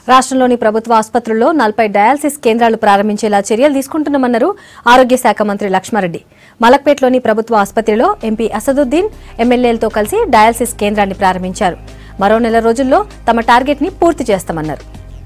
రాష్ట్రంలోని ప్రభుత్వ ఆసుపత్రుల్లో నలభై డయాలసిస్ కేంద్రాలు ప్రారంభించేలా చర్యలు తీసుకుంటున్నామన్నారు ఆరోగ్య శాఖ మంత్రి లక్ష్మారెడ్డి మలక్పేట్లోని ప్రభుత్వ ఆసుపత్రిలో ఎంపీ అసదుద్దీన్ ఎమ్మెల్యేలతో కలిసి డయాలసిస్ కేంద్రాన్ని ప్రారంభించారు మరో నెల రోజుల్లో తమ టార్గెట్ ని పూర్తి చేస్తామన్నారు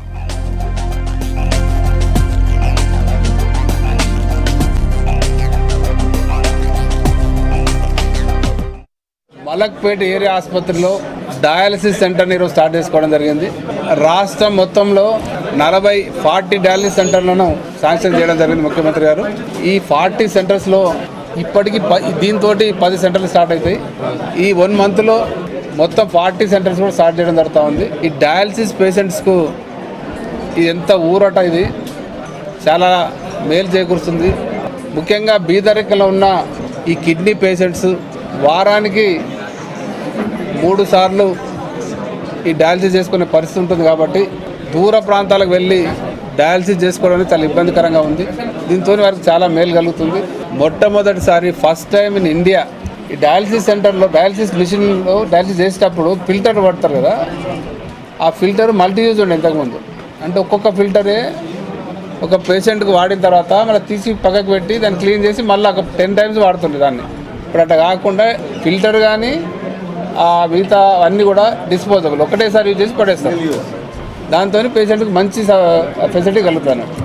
మలక్పేట ఏరియా ఆసుపత్రిలో డయాలసిస్ సెంటర్ని ఈరోజు స్టార్ట్ చేసుకోవడం జరిగింది రాష్ట్రం మొత్తంలో నలభై ఫార్టీ డయాలసిస్ సెంటర్లను శాంక్షన్ చేయడం జరిగింది ముఖ్యమంత్రి గారు ఈ ఫార్టీ సెంటర్స్లో ఇప్పటికి ప దీంతో పది సెంటర్లు స్టార్ట్ అవుతాయి ఈ వన్ మంత్లో మొత్తం ఫార్టీ సెంటర్స్ కూడా స్టార్ట్ చేయడం జరుగుతూ ఉంది ఈ డయాలసిస్ పేషెంట్స్కు ఇది ఎంత ఊరట ఇది చాలా మేలు చేకూరుస్తుంది ముఖ్యంగా బీదరికలో ఉన్న ఈ కిడ్నీ పేషెంట్స్ వారానికి మూడు సార్లు ఈ డయాలసిస్ చేసుకునే పరిస్థితి ఉంటుంది కాబట్టి దూర ప్రాంతాలకు వెళ్ళి డయాలసిస్ చేసుకోవడం అనేది చాలా ఇబ్బందికరంగా ఉంది దీంతో వారికి చాలా మేలు కలుగుతుంది మొట్టమొదటిసారి ఫస్ట్ టైం ఇన్ ఇండియా ఈ డయాలసిస్ సెంటర్లో డయాలసిస్ మిషన్లో డయాలసిస్ చేసేటప్పుడు ఫిల్టర్ పడతారు కదా ఆ ఫిల్టర్ మల్టీ యూజ్ ఉండే ఇంతకుముందు అంటే ఒక్కొక్క ఫిల్టరే ఒక పేషెంట్కి వాడిన తర్వాత మళ్ళీ తీసి పక్కకు పెట్టి దాన్ని క్లీన్ చేసి మళ్ళీ ఒక టెన్ టైమ్స్ వాడుతుండే దాన్ని ఇప్పుడు అట్లా కాకుండా ఫిల్టర్ కానీ ఆ మిగతా అన్నీ కూడా డిస్పోజబుల్ ఒకటేసారి యూజ్ చేసి పడేస్తారు దాంతో పేషెంట్కి మంచి ఫెసిలిటీ కలుగుతాను